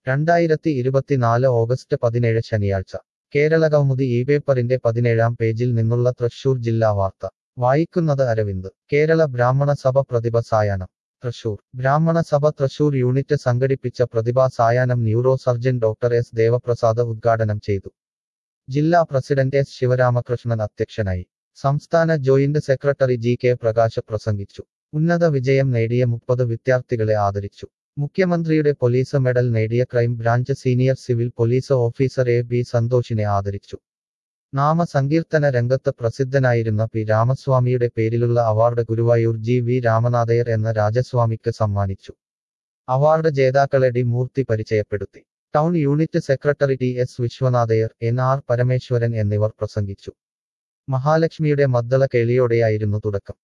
രണ്ടായിരത്തി ഇരുപത്തിനാല് ഓഗസ്റ്റ് പതിനേഴ് ശനിയാഴ്ച കേരളകൗമുദി ഈ പേപ്പറിന്റെ പതിനേഴാം പേജിൽ നിന്നുള്ള തൃശൂർ ജില്ലാ വാർത്ത വായിക്കുന്നത് അരവിന്ദ് കേരള ബ്രാഹ്മണ സഭ പ്രതിഭ സായാഹ്നം തൃശൂർ ബ്രാഹ്മണ സഭ തൃശൂർ യൂണിറ്റ് സംഘടിപ്പിച്ച പ്രതിഭാ സായാഹ്നം neurosurgeon doctor S Devaprasad ഉദ്ഘാടനം ചെയ്തു ജില്ലാ പ്രസിഡന്റ് എസ് ശിവരാമകൃഷ്ണൻ അധ്യക്ഷനായി സംസ്ഥാന joint secretary G K Prakash പ്രസംഗിച്ചു ഉന്നത വിജയം നേടിയ മുപ്പത് വിദ്യാർത്ഥികളെ ആദരിച്ചു മുഖ്യമന്ത്രിയുടെ പോലീസ് മെഡൽ നേടിയ crime branch senior civil police officer A B സന്തോഷിനെ ആദരിച്ചു നാമസങ്കീർത്തന രംഗത്ത് പ്രസിദ്ധനായിരുന്ന പി രാമസ്വാമിയുടെ പേരിലുള്ള award Guruvayur G V Ramanathayar എന്ന രാജസ്വാമിക്ക് സമ്മാനിച്ചു അവാർഡ് ജേതാക്കളെ ഡി മൂർത്തി പരിചയപ്പെടുത്തി town unit secretary T S Viswanathayar N R Parameswaran എന്നിവർ പ്രസംഗിച്ചു മഹാലക്ഷ്മിയുടെ മദ്ദള കേളിയോടെയായിരുന്നു തുടക്കം